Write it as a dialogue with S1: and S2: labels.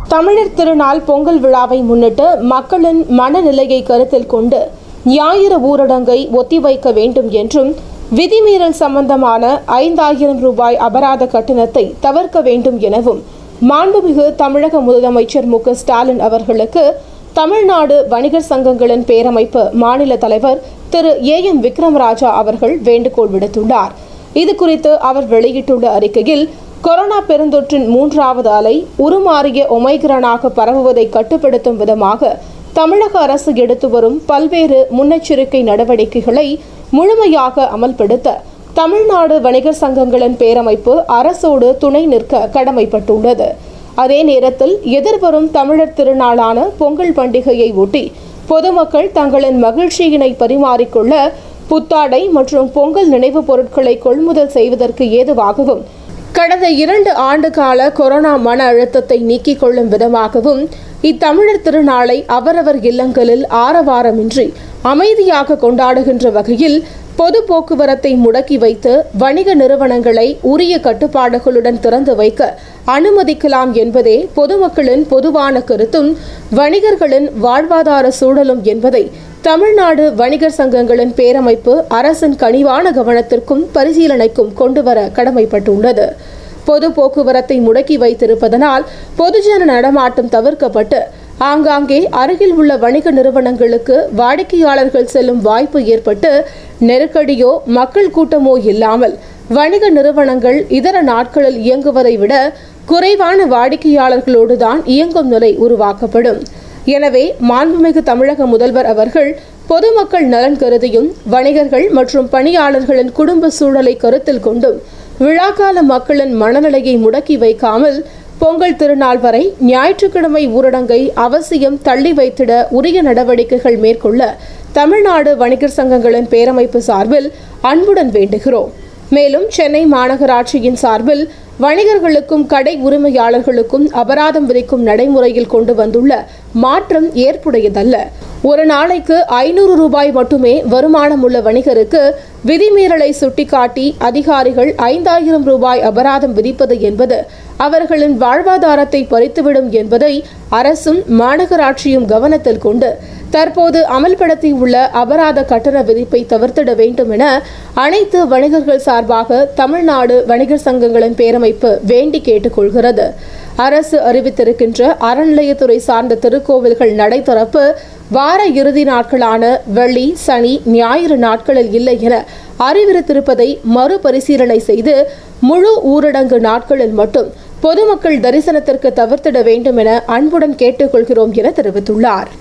S1: தமிழர் திருநாள் பொங்கல் விழாவை முன்னிட்டு மக்களின் மனநிலையை கருத்தில் கொண்டு ஞாயிறு ஊரடங்கை ஒத்திவைக்க வேண்டும் என்றும் விதிமீறல் சம்பந்தமான ஐந்தாயிரம் ரூபாய் அபராத கட்டணத்தை தவிர்க்க வேண்டும் எனவும் மாண்புமிகு தமிழக முதலமைச்சர் மு க ஸ்டாலின் அவர்களுக்கு தமிழ்நாடு வணிகர் சங்கங்களின் பேரமைப்பு மாநில தலைவர் திரு ஏ எம் விக்ரமராஜா அவர்கள் வேண்டுகோள் விடுத்துள்ளார் இது குறித்து அவர் வெளியிட்டுள்ள அறிக்கையில் கொரோனா பெருந்தொற்றின் மூன்றாவது அலை உருமாறிய ஒமைக்ரானாக பரவுவதை கட்டுப்படுத்தும் விதமாக தமிழக அரசு எடுத்து வரும் பல்வேறு முன்னெச்சரிக்கை நடவடிக்கைகளை முழுமையாக அமல்படுத்த தமிழ்நாடு வணிகர் சங்கங்களின் பேரமைப்பு அரசோடு துணை நிற்க கடமைப்பட்டுள்ளது அதே நேரத்தில் எதிர்வரும் தமிழர் திருநாளான பொங்கல் பண்டிகையை ஒட்டி பொதுமக்கள் தங்களின் மகிழ்ச்சியினை பரிமாறிக்கொள்ள புத்தாடை மற்றும் பொங்கல் நினைவுப் பொருட்களை கொள்முதல் செய்வதற்கு ஏதுவாகவும் கடந்த இரண்டு ஆண்டு கால கொரோனா மன அழுத்தத்தை நீக்கிக் கொள்ளும் விதமாகவும் இத்தமிழர் திருநாளை அவரவர் இல்லங்களில் ஆரவாரமின்றி அமைதியாக கொண்டாடுகின்ற வகையில் பொது போக்குவரத்தை முடக்கி வைத்து வணிக நிறுவனங்களை உரிய கட்டுப்பாடுகளுடன் திறந்து வைக்க அனுமதிக்கலாம் என்பதே பொதுமக்களின் பொதுவான கருத்தும் வணிகர்களின் வாழ்வாதார சூழலும் என்பதை தமிழ்நாடு வணிகர் சங்கங்களின் பேரமைப்பு அரசின் கனிவான கவனத்திற்கும் பரிசீலனைக்கும் கொண்டுவர கடமைப்பட்டுள்ளது பொது போக்குவரத்தை முடக்கி வைத்திருப்பதனால் பொதுஜன நடமாட்டம் தவிர்க்கப்பட்டு ஆங்காங்கே அருகில் உள்ள வணிக நிறுவனங்களுக்கு வாடிக்கையாளர்கள் செல்லும் வாய்ப்பு ஏற்பட்டு நெருக்கடியோ மக்கள் கூட்டமோ இல்லாமல் வணிக நிறுவனங்கள் இதர நாட்களில் இயங்குவதை விட குறைவான வாடிக்கையாளர்களோடு தான் இயங்கும் நிலை உருவாக்கப்படும் எனவே மாண்புமிகு தமிழக முதல்வர் அவர்கள் பொதுமக்கள் நலன் கருதியும் வணிகர்கள் மற்றும் பணியாளர்களின் குடும்ப சூழலை கருத்தில் கொண்டும் விழாக்கால மக்களின் மனநிலையை முடக்கி வைக்காமல் பொங்கல் திருநாள் வரை ஞாயிற்றுக்கிழமை ஊரடங்கை அவசியம் தள்ளி வைத்திட உரிய நடவடிக்கைகள் மேற்கொள்ள தமிழ்நாடு வணிகர் சங்கங்களின் பேரமைப்பு சார்பில் அன்புடன் வேண்டுகிறோம் மேலும் சென்னை மாநகராட்சியின் சார்பில் வணிகர்களுக்கும் கடை உரிமையாளர்களுக்கும் அபராதம் விதிக்கும் நடைமுறையில் கொண்டு வந்துள்ள மாற்றம் ஏற்புடையதல்ல ஒரு நாளைக்கு ஐநூறு ரூபாய் மட்டுமே வருமானம் உள்ள வணிகருக்கு விதிமீறலை சுட்டிக்காட்டி அதிகாரிகள் ஐந்தாயிரம் ரூபாய் அபராதம் விதிப்பது என்பது அவர்களின் வாழ்வாதாரத்தை பறித்துவிடும் என்பதை அரசும் மாநகராட்சியும் கவனத்தில் கொண்டு தற்போது அமல்படுத்தியுள்ள அபராத கட்டண விதிப்பை தவிர்த்திட வேண்டும் என அனைத்து வணிகர்கள் சார்பாக தமிழ்நாடு வணிகர் சங்கங்களின் பேரமைப்பு வேண்டி கேட்டுக்கொள்கிறது அரசு அறிவித்திருக்கின்ற அறநிலையத்துறை சார்ந்த திருக்கோவில்கள் நடை திறப்பு வார இறுதி நாட்களான வெள்ளி சனி ஞாயிறு நாட்களில் இல்லை என அறிவித்திருப்பதை மறுபரிசீலனை செய்து முழு ஊரடங்கு நாட்களில் மட்டும் பொதுமக்கள் தரிசனத்திற்கு தவிர்த்திட வேண்டும் என அன்புடன் கேட்டுக்கொள்கிறோம் என தெரிவித்துள்ளார்